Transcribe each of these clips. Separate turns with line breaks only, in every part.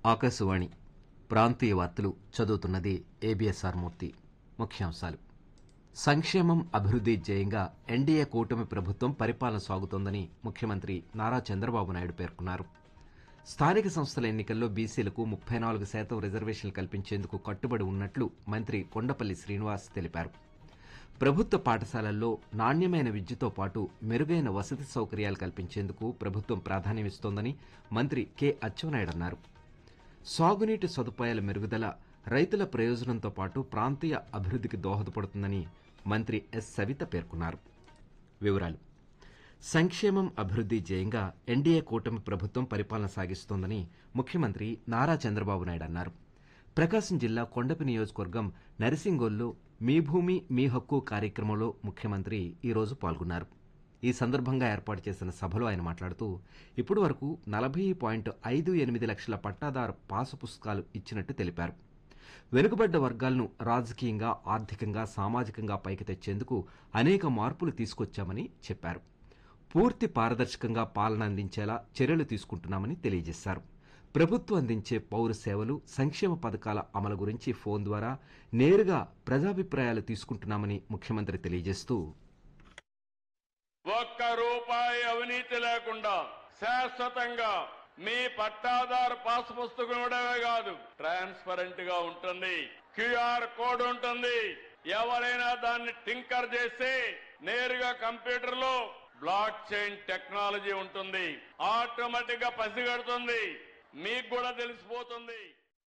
ఆకాశవాణి ప్రాంతీయ వార్తలు చదువుతున్నది ఏబిఎస్ఆర్ మూర్తి ముఖ్యాంశాలు సంక్షేమం అభివృద్ధి ధ్యేయంగా ఎన్డీఏ కూటమి ప్రభుత్వం పరిపాలన సాగుతోందని ముఖ్యమంత్రి నారా చంద్రబాబు నాయుడు పేర్కొన్నారు స్థానిక సంస్థల ఎన్నికల్లో బీసీలకు ముప్పై నాలుగు శాతం రిజర్వేషన్లు కల్పించేందుకు కట్టుబడి ఉన్నట్లు మంత్రి కొండపల్లి శ్రీనివాస్ తెలిపారు ప్రభుత్వ పాఠశాలల్లో నాణ్యమైన విద్యతో పాటు మెరుగైన వసతి సౌకర్యాలు కల్పించేందుకు ప్రభుత్వం ప్రాధాన్యమిస్తోందని మంత్రి కె అచ్చెన్నాయుడు అన్నారు సాగునీటి సదుపాయాల మెరుగుదల రైతుల ప్రయోజనంతో పాటు ప్రాంతీయ అభివృద్ధికి దోహదపడుతుందని మంత్రి ఎస్ సవిత పేర్కొన్నారు వివరాలు సంక్షేమం అభివృద్ధి ధ్యేయంగా ఎన్డీఏ కూటమి ప్రభుత్వం పరిపాలన సాగిస్తోందని ముఖ్యమంత్రి నారా చంద్రబాబు నాయుడు అన్నారు ప్రకాశం జిల్లా కొండపి నియోజకవర్గం నరిసింగోల్లో మీ భూమి మీ హక్కు కార్యక్రమంలో ముఖ్యమంత్రి ఈరోజు పాల్గొన్నారు ఈ సందర్భంగా ఏర్పాటు చేసిన సభలో ఆయన మాట్లాడుతూ ఇప్పటి వరకు నలభై పాయింట్ ఐదు ఎనిమిది లక్షల పట్టాదారు పాసు పుస్తకాలు ఇచ్చినట్టు తెలిపారు వెనుకబడ్డ వర్గాలను రాజకీయంగా ఆర్థికంగా సామాజికంగా పైకి తెచ్చేందుకు అనేక మార్పులు తీసుకొచ్చామని చెప్పారు పూర్తి పారదర్శకంగా పాలన అందించేలా చర్యలు తీసుకుంటున్నామని తెలియజేశారు ప్రభుత్వం అందించే పౌర సేవలు సంక్షేమ పథకాల అమలు గురించి ఫోన్ ద్వారా నేరుగా ప్రజాభిప్రాయాలు తీసుకుంటున్నామని ముఖ్యమంత్రి తెలియజేస్తూ
ఒక్క రూపాయి అవినీతి లేకుండా శాశ్వతంగా మీ పట్టాదారు పాస్ పుస్తకం ఇవ్వడమే కాదు ట్రాన్స్పరెంట్ గా ఉంటుంది క్యూఆర్ కోడ్ ఉంటుంది ఎవరైనా దాన్ని టింకర్ చేస్తే నేరుగా కంప్యూటర్ లో బ్లాక్ చైన్ టెక్నాలజీ ఉంటుంది ఆటోమేటిక్ గా పసిగడుతుంది మీకు కూడా తెలిసిపోతుంది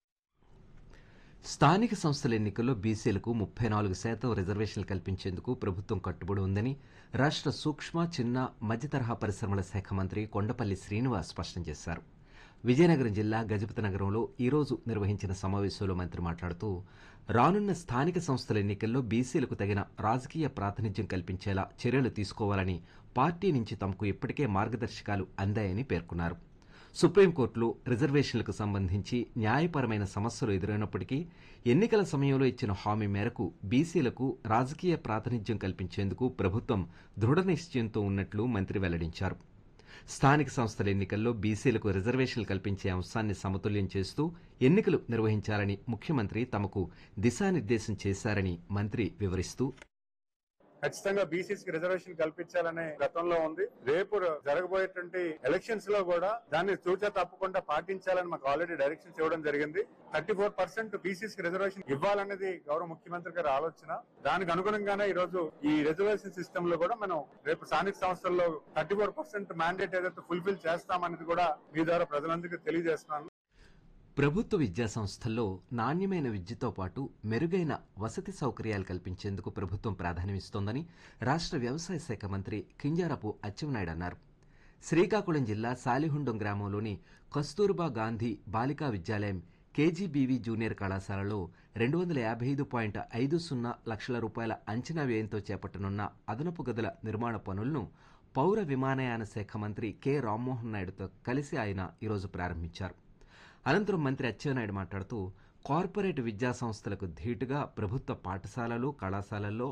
స్థానిక సంస్థల ఎన్నికల్లో బీసీలకు ముప్పై నాలుగు శాతం రిజర్వేషన్లు కల్పించేందుకు ప్రభుత్వం కట్టుబడి ఉందని రాష్ట్ర సూక్ష్మ చిన్న మధ్య తరహా పరిశ్రమల శాఖ మంత్రి కొండపల్లి శ్రీనివాస్ స్పష్టం చేశారు విజయనగరం జిల్లా గజపతి నగరంలో ఈరోజు నిర్వహించిన సమావేశంలో మంత్రి మాట్లాడుతూ రానున్న స్థానిక సంస్థల ఎన్నికల్లో బీసీలకు తగిన రాజకీయ ప్రాతినిధ్యం కల్పించేలా చర్యలు తీసుకోవాలని పార్టీ నుంచి తమకు ఇప్పటికే మార్గదర్శకాలు అందాయని పేర్కొన్నారు సుప్రీంకోర్టులో రిజర్వేషన్లకు సంబంధించి న్యాయపరమైన సమస్యలు ఎదురైనప్పటికీ ఎన్నికల సమయంలో ఇచ్చిన హామీ మేరకు బీసీలకు రాజకీయ ప్రాతినిధ్యం కల్పించేందుకు ప్రభుత్వం దృఢ నిశ్చయంతో ఉన్నట్లు మంత్రి వెల్లడించారు స్థానిక సంస్థల ఎన్నికల్లో బీసీలకు రిజర్వేషన్లు కల్పించే అంశాన్ని సమతుల్యం చేస్తూ ఎన్నికలు నిర్వహించాలని ముఖ్యమంత్రి తమకు దిశానిర్దేశం చేశారని మంత్రి వివరిస్తూ
ఖచ్చితంగా బీసీస్ కి రిజర్వేషన్ కల్పించాలనే గతంలో ఉంది రేపు జరగబోయేటువంటి ఎలక్షన్స్ లో కూడా దాన్ని తూచా తప్పకుండా పాటించాలని మాకు ఆల్రెడీ డైరెక్షన్స్ ఇవ్వడం జరిగింది థర్టీ ఫోర్ పర్సెంట్ బీసీస్ కి రిజర్వేషన్ ఇవ్వాలనేది గౌరవ ముఖ్యమంత్రి గారి ఆలోచన దానికి అనుగుణంగానే ఈ రోజు ఈ రిజర్వేషన్ సిస్టమ్ లో కూడా మనం రేపు స్థానిక సంస్థల్లో థర్టీ ఫోర్ పర్సెంట్ మ్యాండేట్ ఏదైతే ఫుల్ఫిల్ చేస్తామనేది కూడా మీ ద్వారా ప్రజలందరికీ తెలియజేస్తున్నాను
ప్రభుత్వ విద్యా సంస్థల్లో నాణ్యమైన విద్యతో పాటు మెరుగైన వసతి సౌకర్యాలు కల్పించేందుకు ప్రభుత్వం ప్రాధాన్యమిస్తోందని రాష్ట్ర వ్యవసాయ శాఖ మంత్రి కింజారపు అచ్చెన్నాయుడు అన్నారు శ్రీకాకుళం జిల్లా సాలిహుండం గ్రామంలోని కస్తూర్బా గాంధీ బాలికా విద్యాలయం కేజీబీవీ జూనియర్ కళాశాలలో రెండు వందల యాభై ఐదు పాయింట్ ఐదు సున్నా లక్షల రూపాయల అంచనా వ్యయంతో చేపట్టనున్న అదనపు గదుల నిర్మాణ పనులను పౌర విమానయాన శాఖ మంత్రి కె రామ్మోహన్ నాయుడుతో కలిసి ఆయన ఈరోజు ప్రారంభించారు అనంతరం మంత్రి అచ్చెన్నాయుడు మాట్లాడుతూ కార్పొరేట్ విద్యా సంస్థలకు ధీటుగా ప్రభుత్వ పాఠశాలలు కళాశాలల్లో